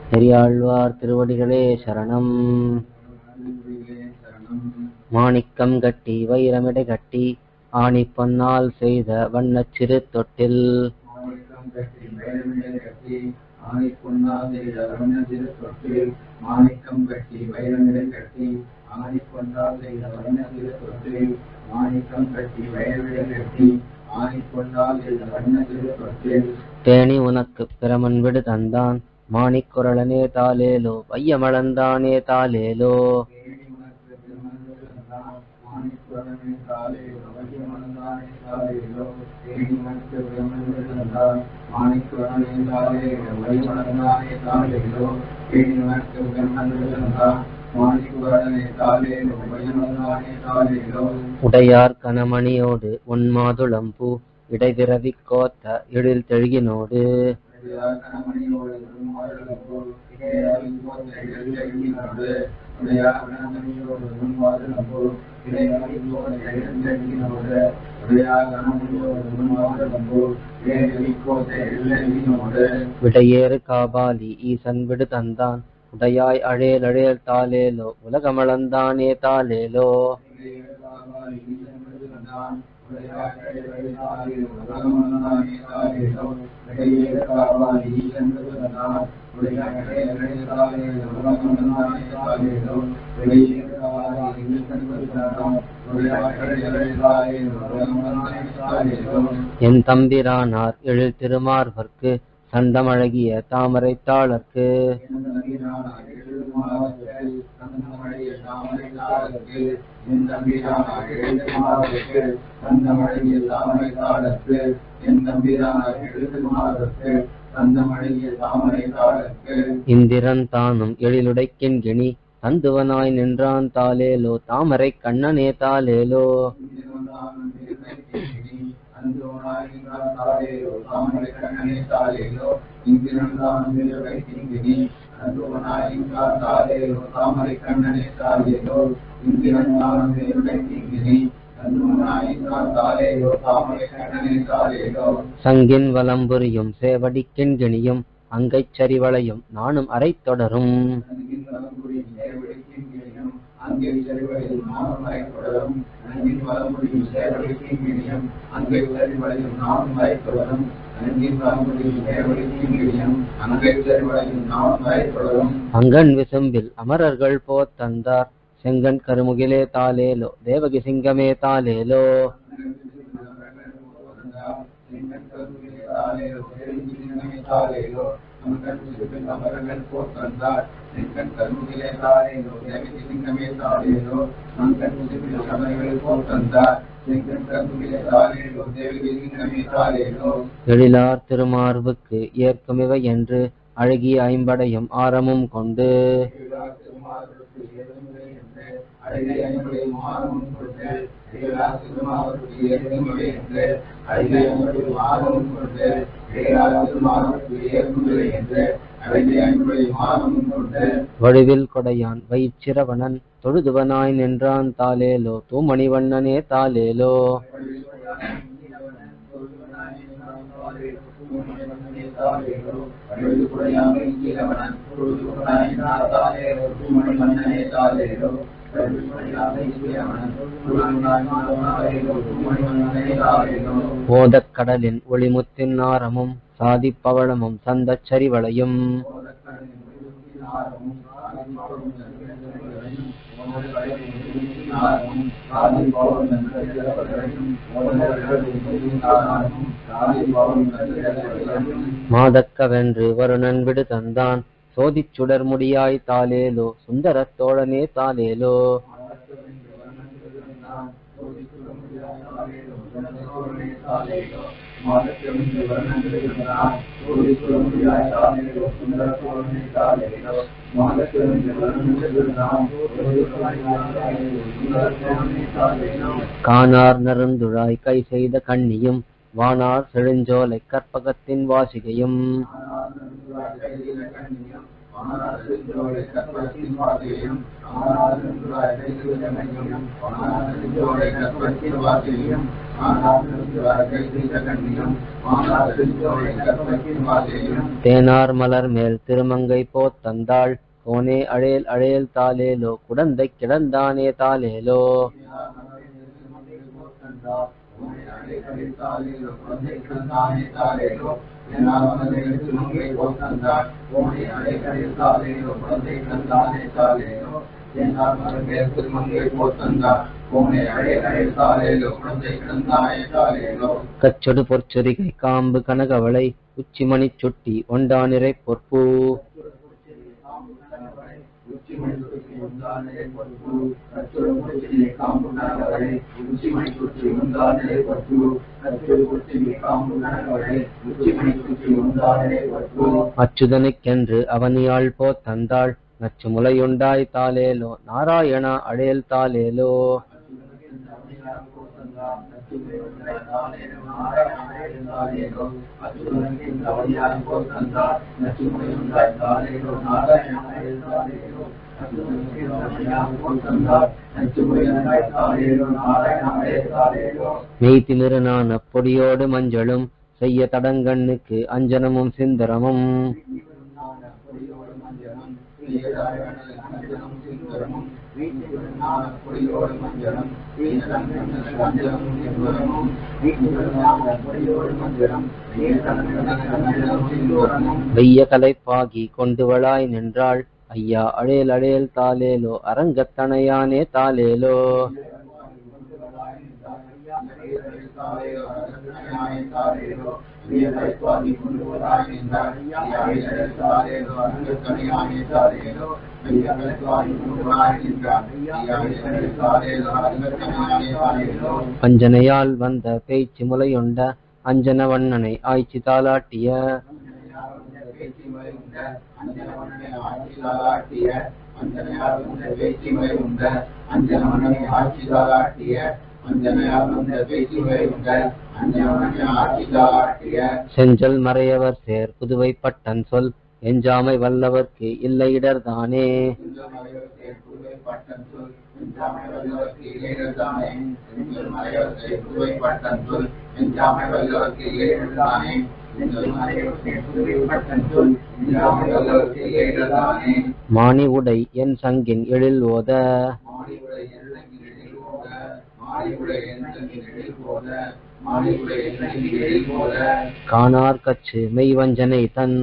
பெரியாழ்வார் திருவடிகளே சரணம் மாணிக்கம் கட்டி வைரமிடை கட்டி ஆணி பொன்னால் செய்த வண்ணச் சிறு தொட்டில் மாணிக்கம் கட்டி வைரமிடை கட்டி ஆணி பொன்னால் செய்த வண்ணச்சிறு தொட்டில் மாணிக்கம் கட்டி வைரமிடை கட்டி ஆணி பொன்னால் செய்த வண்ணச்சிறு தொட்டில் மாணிக்கம் கட்டி வைரமிடை கட்டி ஆணி பொன்னால் செய்த வண்ணச்சிறு தொட்டில் தேனி உனக்கு பிரமன் விடு தந்தான் மாணிக்குரலனே தாலேலோ வையமளந்தானே தாலேலோ தேடி உனக்கு திருமணம் மாணிக்குரமே காலே வையமனந்தானே காலேலோ தேடி உனக்கு பிரம்மன் மாணிக்குரமே காலே வையமனந்தானே காலேலோ தேடி உனக்கு பிரம்மன் மாணிக்குரமே காலே வையமனந்தானே காலேலோ உடையார் கனமணியோடு உன் மாதுளம்பூ இடைதிரவி கோத்த எழில் தெழுகினோடு விடையேறு காபாலி ஈசன் விடு தந்தான் உடையாய் அழேல் அழேல் தாலேலோ உலகமளந்தானே தாலேலோ என் தம்பிரானார் எழில் திருமார்பர்க்கு சந்தமழகிய தாமரை தாளர்க்கு இந்திரன் தானும் எழிலுடைக்கின் கிணி தந்துவனாய் நின்றான் தாலேலோ தாமரை கண்ணனே தாலேலோ சங்கின் வலம்புரியும் சேவடிக்கின் கிணியும் அங்கைச் சரிவளையும் நானும் அரை தொடரும் அங்கன் விசும்பில் அமரர்கள் போத்தந்தார் செங்கன் கருமுகிலே தாலேலோ தேவகி சிங்கமே தாலேலோ எழிலார் திருமார்புக்கு ஏற்குமிவை என்று அழகிய ஐம்படையும் ஆரமும் கொண்டு வடிவில் கொடையான் வயிற்றிரவணன் தொழுதுவனாய் நின்றான் தாலேலோ தூமணிவண்ணனே தாலேலோ ஓதக் கடலின் ஒளிமுத்தின் நாரமும் சாதிப் பவளமும் சந்தச் சரிவளையும் மாதக்கவென்று வருணன் விடு தந்தான் சோதிச் சுடர் முடியாய் தாலேலோ சுந்தரத் தோழனே தாலேலோ காணார் நருந்துழாய் கை செய்த கண்ணியும் வானார் செழுஞ்சோலை கற்பகத்தின் வாசிகையும் தேனார் மலர் மேல் திருமங்கை போத்தந்தாள் கோனே அழேல் அழேல் தாலேலோ குடந்தை கிடந்தானே தாலேலோ கச்சொடு பொற்சொரிகை காம்பு கனகவளை உச்சிமணி சுட்டி ஒண்டானிறை பொற்பூ அச்சுதனுக்கென்று அவனியாள் போத்தந்தாள் நச்சு முலையுண்டாய் தாலேலோ நாராயணா அழேல் தாலேலோ மெய்திமிருனான பொடியோடு மஞ்சளும் செய்ய தடங்கண்ணுக்கு அஞ்சனமும் சிந்தரமும் வெய்ய கலைப்பாகி கொண்டுவளாய் நின்றாள் ஐயா அழேல் அழேல் தாலேலோ அரங்கத்தனையானே தாலேலோ பஞ்சனையால் வந்த பேச்சு முலையுண்ட அஞ்சன வண்ணனை ஆய்ச்சி தாலாட்டிய செஞ்சல் மறையவர் சேர் புதுவை பட்டன் சொல் எஞ்சாமை வல்லவர்க்கு இல்லை இடர்தானே மானி உடை என் சங்கின் எழில் ஓத காணார் கச்சு மெய்வஞ்சனை தன்